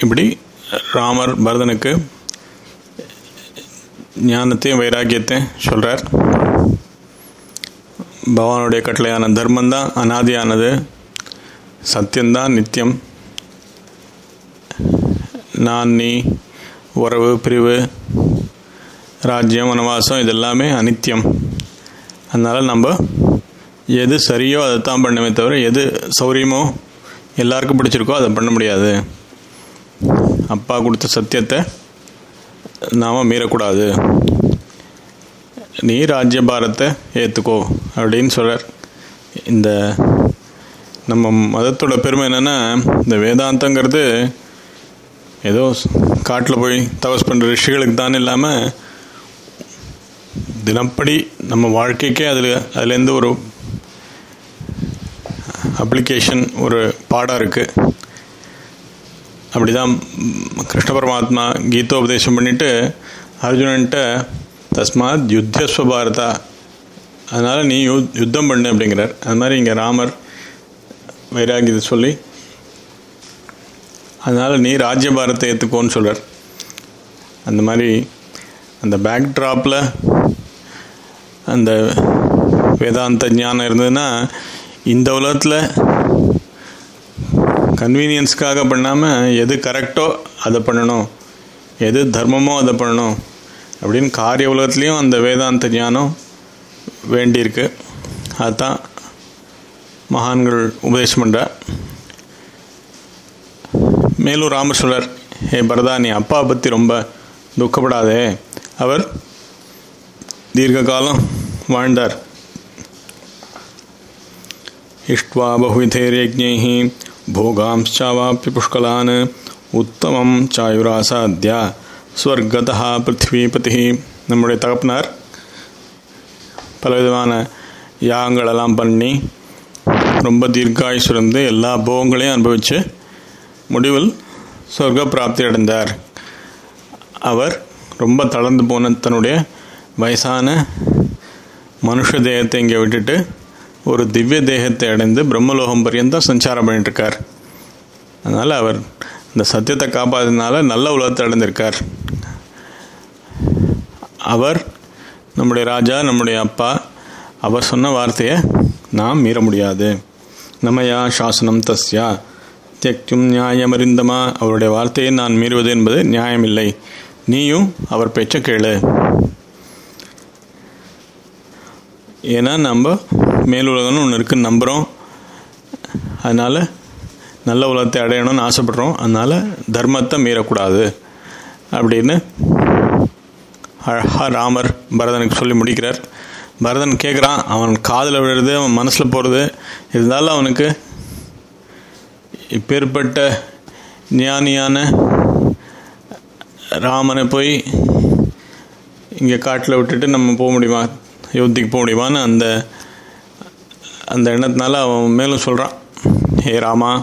இப்படி ராமர் பரதனுக்கு ஞானத்தையும் வைராக்கியத்தையும் சொல்கிறார் பகவானுடைய கட்டளையான தர்மந்தான் அனாதியானது சத்தியம்தான் நித்தியம் நான் நீ உறவு பிரிவு ராஜ்யம் வனவாசம் இதெல்லாமே அனித்தியம் அதனால் நம்ம எது சரியோ அதை தான் பண்ணுமே தவிர எது சௌரியமோ எல்லாருக்கும் பிடிச்சிருக்கோ அதை பண்ண முடியாது அப்பா கொடுத்த சத்தியத்தை நாம் மீறக்கூடாது நீ ராஜ்யபாரத்தை ஏற்றுக்கோ அப்படின்னு சொல்கிறார் இந்த நம்ம மதத்தோட பெருமை என்னென்னா இந்த வேதாந்தங்கிறது ஏதோ காட்டில் போய் தபஸ் பண்ணுற ரிஷிகளுக்கு தான் இல்லாமல் தினப்படி நம்ம வாழ்க்கைக்கே அதில் அதுலேருந்து ஒரு அப்ளிகேஷன் ஒரு பாடம் இருக்குது அப்படிதான் கிருஷ்ண பரமாத்மா கீதோபதேசம் பண்ணிட்டு அர்ஜுனன்ட்ட தஸ்மாத் யுத்தஸ்வ பாரதா அதனால் நீ யு யுத்தம் பண்ணு அப்படிங்கிறார் அது மாதிரி இங்கே ராமர் வைராகியத்தை சொல்லி அதனால் நீ ராஜ்யபாரத்தை ஏற்றுக்கோன்னு சொல்கிறார் அந்த மாதிரி அந்த பேக் ட்ராப்பில் அந்த வேதாந்த ஞானம் இருந்ததுன்னா இந்த உலகத்தில் கன்வீனியன்ஸ்க்காக பண்ணாமல் எது கரெக்டோ அதை பண்ணணும் எது தர்மமோ அதை பண்ணணும் அப்படின்னு காரிய உலகத்துலேயும் அந்த வேதாந்த ஞானம் வேண்டியிருக்கு அதுதான் மகான்கள் உபதேசம் பண்ணுற மேலும் ராமர் சொல்றார் ஹே பரதா நீ அப்பா பற்றி ரொம்ப துக்கப்படாதே அவர் தீர்க்க காலம் வாழ்ந்தார் இஷ்ட்வா பகுவிதேர்யஜ்ஞைः भोगांश्चावाप्य पुष्कलान् உத்தமம் சாயுராசாத்யா ஸ்வர்கதா பிருத்திவிபதி நம்முடைய தகப்பனார் பலவிதமான யாகங்களெல்லாம் பண்ணி ரொம்ப தீர்க்காயுசு இருந்து எல்லா போகங்களையும் அனுபவித்து முடிவில் சொர்க்க பிராப்தி அடைந்தார் அவர் ரொம்ப தளர்ந்து போன தன்னுடைய வயசான மனுஷ தேகத்தை இங்கே விட்டுட்டு ஒரு திவ்ய தேகத்தை அடைந்து பிரம்மலோகம் பரியந்தம் சஞ்சாரம் பண்ணிட்டுருக்கார் அதனால் அவர் இந்த சத்தியத்தை காப்பாற்றினால நல்ல உலகத்தை அடைந்திருக்கார் அவர் நம்முடைய ராஜா நம்முடைய அப்பா அவர் சொன்ன வார்த்தையை நாம் மீற முடியாது நம்மயா சாசனம் தஸ்யா தியக்தும் நியாயமறிந்தமா அவருடைய வார்த்தையை நான் மீறுவது என்பது நியாயமில்லை நீயும் அவர் பேச்ச கேளு ஏன்னா நம்ம மேலுலகம்னு ஒன்று இருக்குன்னு நம்புகிறோம் அதனால் நல்ல உலகத்தை அடையணும்னு ஆசைப்படுறோம் அதனால் தர்மத்தை மீறக்கூடாது அப்படின்னு அழகா ராமர் பரதனுக்கு சொல்லி முடிக்கிறார் பரதன் கேட்குறான் அவன் காதில் விழுறது அவன் மனசில் போகிறது இருந்தாலும் அவனுக்கு இப்பேற்பட்ட ஞானியான ராமனை போய் இங்கே காட்டில் விட்டுட்டு நம்ம போக முடியுமா யோத்திக்கு போக முடியுமான்னு அந்த அந்த எண்ணத்தினால அவன் மேலும் சொல்கிறான் ஹே ராமா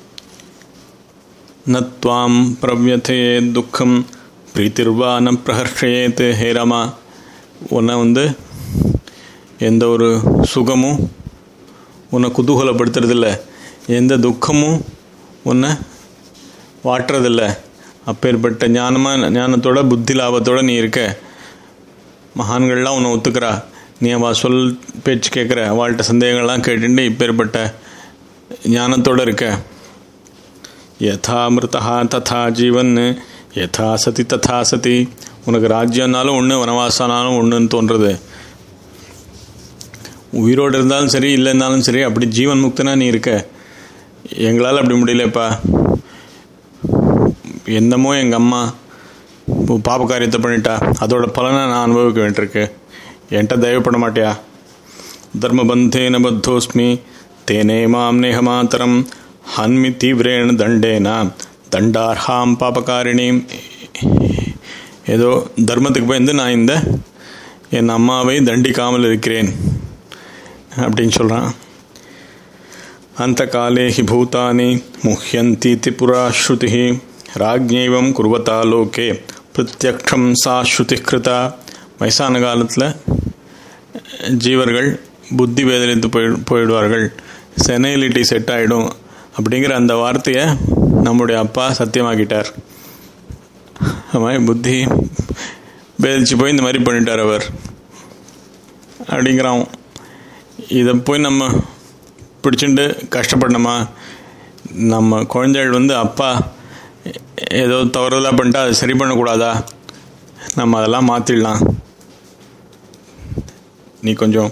நத்வாம் பிரவ்யதே துக்கம் பிரீத்திர்வா ந பிரஹர்ஷயேத் ஹே ராமா உன்னை வந்து எந்த ஒரு சுகமும் உன்னை குதூகலப்படுத்துறதில்ல எந்த துக்கமும் உன்னை வாட்டுறதில்ல அப்பேற்பட்ட ஞானமாக ஞானத்தோட புத்தி லாபத்தோட நீ இருக்க மகான்கள்லாம் உன்னை ஒத்துக்கிறா நீ அவள் சொல் பேச்சு கேட்குற அவள்கிட்ட சந்தேகங்கள்லாம் கேட்டுட்டு இப்பேற்பட்ட ஞானத்தோடு இருக்க யதா மிருதா ததா ஜீவன் யதா சதி ததா சதி உனக்கு ராஜ்யம்னாலும் ஒன்று வனவாசனாலும் ஒன்றுன்னு தோன்றுறது உயிரோடு இருந்தாலும் சரி இல்லைன்னாலும் சரி அப்படி ஜீவன் முக்தனா நீ இருக்க எங்களால் அப்படி முடியலப்பா என்னமோ எங்கள் அம்மா பாப காரியத்தை பண்ணிட்டா அதோட பலனை நான் அனுபவிக்க வேண்டியிருக்கு என்கிட்ட தயவுப்பட மாட்டியா தர்மபந்தேன பத்தோஸ்மி தேனே மாம் நேகமாத்தரம் ஹன்மி தீவிரேன தண்டேன தண்டார்ஹாம் பாபகாரிணியும் ஏதோ தர்மத்துக்கு பயந்து நான் இந்த என் அம்மாவை தண்டிக்காமல் இருக்கிறேன் அப்படின்னு சொல்கிறான் அந்த காலே ஹி பூதானி முஹ்யந்தி திபுரா ஸ்ருதி ராஜ்யவம் குருவதா லோகே பிரத்யக்ஷம் சா ஸ்ருதி கிருதா வயசான காலத்தில் ஜீவர்கள் புத்தி வேதனைத்து போய் போயிடுவார்கள் செனைலிட்டி செட் ஆகிடும் அப்படிங்கிற அந்த வார்த்தையை நம்முடைய அப்பா சத்தியமாக்கிட்டார் அவன் புத்தி பேதிச்சு போய் இந்த மாதிரி பண்ணிட்டார் அவர் அப்படிங்கிறான் இதை போய் நம்ம பிடிச்சிட்டு கஷ்டப்படணுமா நம்ம குழந்தைகள் வந்து அப்பா ஏதோ தவறுதலாக பண்ணிட்டா அதை சரி பண்ணக்கூடாதா நம்ம அதெல்லாம் மாற்றிடலாம் நீ கொஞ்சம்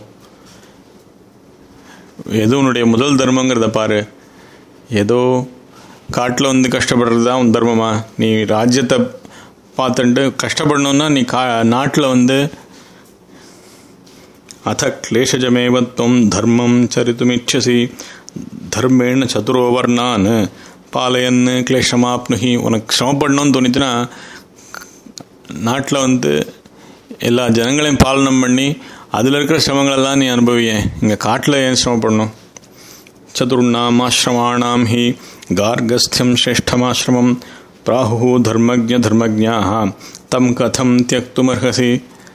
ஏதோ உன்னுடைய முதல் தர்மங்கிறத பாரு ஏதோ காட்டில் வந்து கஷ்டப்படுறது தான் உன் தர்மமா நீ ராஜ்யத்தை பார்த்துட்டு கஷ்டப்படணுன்னா நீ கா நாட்டில் வந்து அத கிளேஷஜமேவத்வம் தர்மம் சரித்துமிச்சசி தர்மேண சதுரோவர்ணான் பாலையன்னு கிளேஷமாப்னுகி உனக்கு சிரமப்படணும்னு தோணிச்சுன்னா நாட்டில் வந்து எல்லா ஜனங்களையும் பாலனம் பண்ணி அதில் இருக்கிற சிரமங்களெல்லாம் நீ அனுபவியேன் இங்கே காட்டில் ஏன் சிரமப்படணும் சதுர்ணாம் ஆசிரமாணாம் ஹி கார்கஸ்தியம் சிரேஷ்டமாசிரமம் பிராஹு தர்மஜ தர்மஜாக தம் கதம் தியக்துமர்ஹசி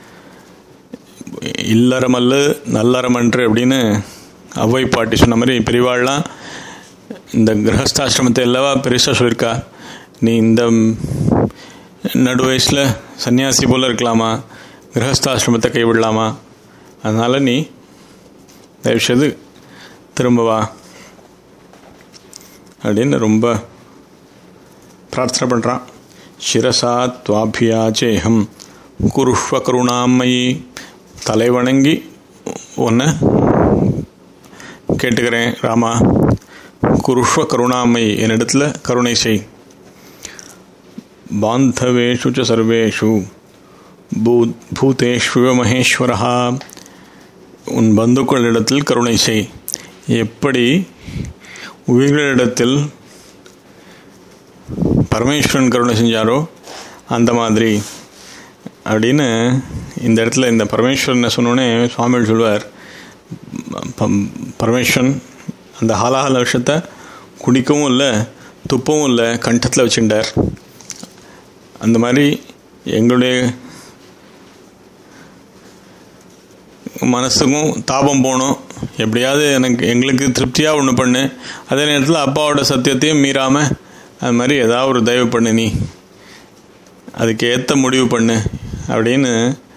இல்லறமல்லு நல்லறமன்று அப்படின்னு அவ்வை பாட்டி சொன்ன மாதிரி பெரியவாள்லாம் இந்த கிரகஸ்தாசிரமத்தை எல்லாவா பெருசாக சொல்லியிருக்கா நீ இந்த நடு வயசில் சன்னியாசி போல் இருக்கலாமா கிரகஸ்தாசிரமத்தை கைவிடலாமா அதனால் நீ தயவுசெய்து திரும்ப வா அப்படின்னு ரொம்ப பிரார்த்தனை பண்ணுறான் சிரசா துவாபியாச்சேகம் குருஷ்வ கருணாமயி தலை வணங்கி உன்னை கேட்டுக்கிறேன் ராமா குருஷ்வ கருணாமயி என்னிடத்துல கருணை செய் பாந்தவேஷு ச சர்வேஷு பூ பூதேஷ்வ மகேஸ்வரா உன் பந்துக்களிடத்தில் கருணை செய் எப்படி உயிர்களிடத்தில் பரமேஸ்வரன் கருணை செஞ்சாரோ அந்த மாதிரி அப்படின்னு இந்த இடத்துல இந்த பரமேஸ்வரனை சொன்னோடனே சுவாமிகள் சொல்வார் பரமேஸ்வரன் அந்த ஹாலாஹல விஷத்தை குடிக்கவும் இல்லை துப்பவும் இல்லை கண்டத்தில் வச்சுட்டார் அந்த மாதிரி எங்களுடைய மனசுக்கும் தாபம் போகணும் எப்படியாவது எனக்கு எங்களுக்கு திருப்தியாக ஒன்று பண்ணு அதே நேரத்தில் அப்பாவோட சத்தியத்தையும் மீறாமல் அது மாதிரி ஏதாவது ஒரு தயவு பண்ணு நீ அதுக்கு ஏற்ற முடிவு பண்ணு அப்படின்னு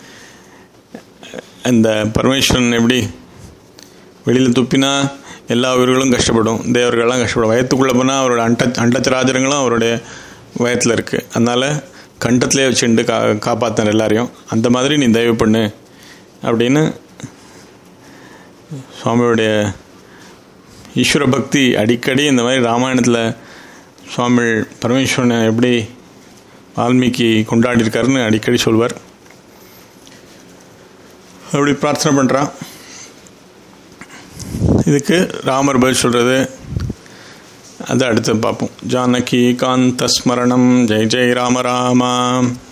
இந்த பரமேஸ்வரன் எப்படி வெளியில் துப்பினா எல்லா உயிர்களும் கஷ்டப்படும் தேவர்கள்லாம் கஷ்டப்படும் வயத்துக்குள்ளே போனால் அவரோட அண்ட அண்டச்சராஜரங்களும் அவருடைய வயத்தில் இருக்குது அதனால் கண்டத்திலே வச்சுட்டு கா காப்பாற்றின எல்லாரையும் அந்த மாதிரி நீ தயவு பண்ணு அப்படின்னு சுவாமியுடைய ஈஸ்வர பக்தி அடிக்கடி இந்த மாதிரி ராமாயணத்தில் சுவாமி பரமேஸ்வரனை எப்படி வால்மீகி கொண்டாடியிருக்காருன்னு அடிக்கடி சொல்வார் அப்படி பிரார்த்தனை பண்ணுறான் இதுக்கு ராமர் பதில் சொல்கிறது அதை அடுத்து பார்ப்போம் ஜானகி காந்த ஸ்மரணம் ஜெய் ஜெய் ராம ராமா